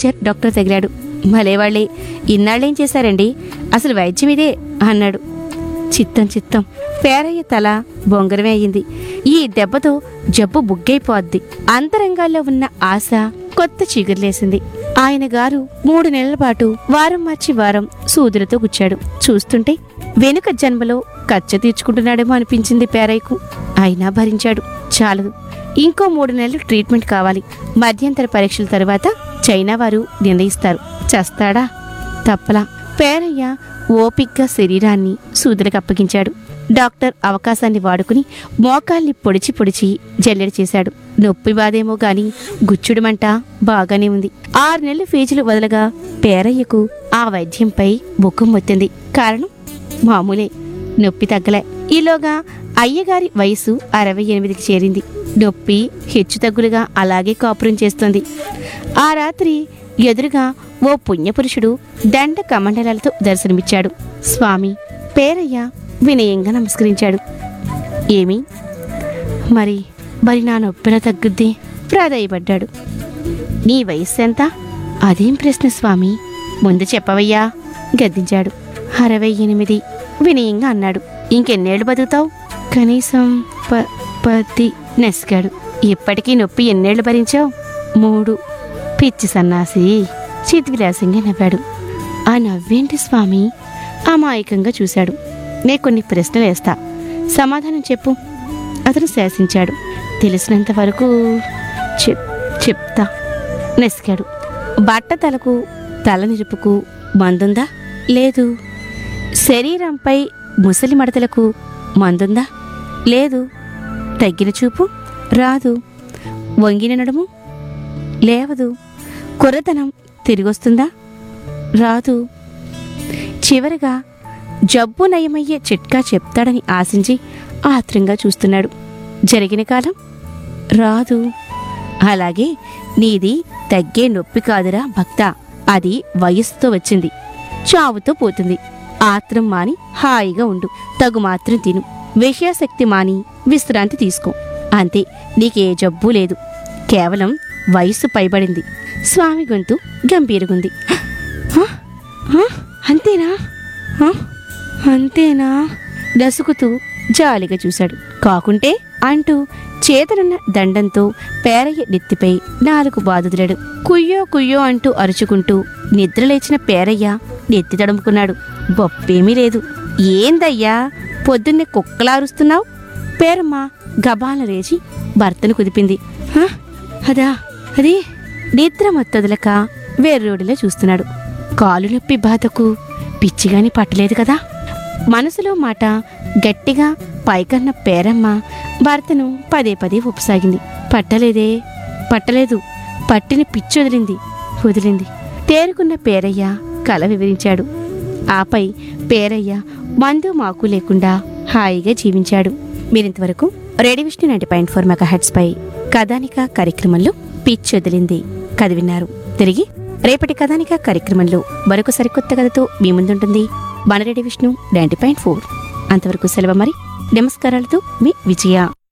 Teacher doctor తగిలాడు భలేవాళ్ళే ఇన్నాళ్ళేం చేశారండి అసలు వైద్యం ఇదే అన్నాడు చిత్తం చిత్తం పేరయ్య తల బొంగరమే అయింది ఈ దెబ్బతో జబ్బు బుగ్గైపోద్ది అంతరంగాల్లో ఉన్న ఆశ కొత్త చిగురులేసింది ఆయన గారు మూడు నెలల పాటు వారం మార్చి వారం సూదులతో గుచ్చాడు చూస్తుంటే వెనుక జన్మలో కచ్చ తీర్చుకుంటున్నాడేమో అనిపించింది పేరయ్యకు అయినా భరించాడు చాలదు ఇంకో మూడు నెలలు ట్రీట్మెంట్ కావాలి మధ్యంతర పరీక్షల తర్వాత చైనా వారు నిర్ణయిస్తారు చస్తాడా తప్పలా పేరయ్య ఓపిగ్గా శరీరాన్ని సూదులకు అప్పగించాడు డాక్టర్ అవకాశాన్ని వాడుకుని మోకాల్ని పొడిచి పొడిచి జల్లెడ చేశాడు నొప్పి బాధేమో గాని గుచ్చుడుమంట బాగానే ఉంది ఆరు నెలల ఫీజులు వదలగా పేరయ్యకు ఆ వైద్యంపై ముఖం మొత్తింది కారణం మామూలే నొప్పి తగ్గలే ఈలోగా అయ్యగారి వయసు అరవై ఎనిమిదికి చేరింది నొప్పి హెచ్చుతగ్గులుగా అలాగే కాపురం చేస్తుంది ఆ రాత్రి ఎదురుగా ఓ పుణ్యపురుషుడు దండ కమండలాలతో దర్శనమిచ్చాడు స్వామి పేరయ్య వినయంగా నమస్కరించాడు ఏమి మరి మరి నా నొప్పిన తగ్గుద్ది ప్రాధాయపడ్డాడు నీ వయస్సు ఎంత అదేం ప్రశ్న స్వామి ముందు చెప్పవయ్యా గద్దించాడు అరవై ఎనిమిది వినయంగా అన్నాడు ఇంకెన్నేళ్ళు బతుకుతావు కనీసం ప పది నెస్కాడు ఇప్పటికీ నొప్పి ఎన్నేళ్ళు భరించావు మూడు పిచ్చి సన్నాసి చితివిలాసంగా నవ్వాడు ఆ నవ్వేంటి స్వామి అమాయకంగా చూశాడు నే కొన్ని ప్రశ్నలు వేస్తా సమాధానం చెప్పు అతను శాసించాడు తెలిసినంత వరకు చెప్ చెప్తా నెసికాడు బట్ట తలకు తల నిరుపుకు మందుందా లేదు శరీరంపై ముసలి మడతలకు మందుందా లేదు తగ్గిన చూపు రాదు వంగిన నడుము లేవదు కుర్రతనం తిరిగొస్తుందా రాదు చివరగా జబ్బు నయమయ్యే చిట్కా చెప్తాడని ఆశించి ఆత్రంగా చూస్తున్నాడు జరిగిన కాలం రాదు అలాగే నీది తగ్గే నొప్పి కాదురా భక్త అది వయస్సుతో వచ్చింది చావుతో పోతుంది ఆత్రం మాని హాయిగా ఉండు తగు మాత్రం తిను విషయాశక్తి మాని విశ్రాంతి తీసుకో అంతే నీకే జబ్బు లేదు కేవలం వయస్సు పైబడింది స్వామి గొంతు గంభీరుగుంది "హ? హ? అంతేనా హ? అంతేనా నసుకుతూ జాలిగా చూశాడు కాకుంటే అంటూ చేతనున్న దండంతో పేరయ్య నెత్తిపై నాలుగు బాదుదిలాడు కుయ్యో కుయ్యో అంటూ అరుచుకుంటూ నిద్రలేచిన పేరయ్య నెత్తి తడుముకున్నాడు బొప్పేమీ లేదు ఏందయ్యా పొద్దున్నే కుక్కలారుస్తున్నావు పేరమ్మ గబాల లేచి భర్తను కుదిపింది "హ? అదా అది నిద్ర మొత్తదులక వేర్రోడిలో చూస్తున్నాడు కాలు నొప్పి బాధకు పిచ్చిగాని పట్టలేదు కదా మనసులో మాట గట్టిగా పైకన్న పేరమ్మ భర్తను పదే పదే ఉపసాగింది పట్టలేదే పట్టలేదు పట్టిన పిచ్చి వదిలింది వదిలింది తేరుకున్న పేరయ్య కల వివరించాడు ఆపై పేరయ్య మందు మాకు లేకుండా హాయిగా జీవించాడు మీరింతవరకు radio Vishnu ninety point four megahertz పై కథానిక కార్యక్రమంలో పిచ్ వదిలింది కథ విన్నారు తిరిగి రేపటి కథానిక కార్యక్రమంలో మరొక సరికొత్త కథతో మీ ముందుంటుంది మన radio Vishnu ninety point four అంతవరకు సెలవు మరి నమస్కారాలతో మీ విజయ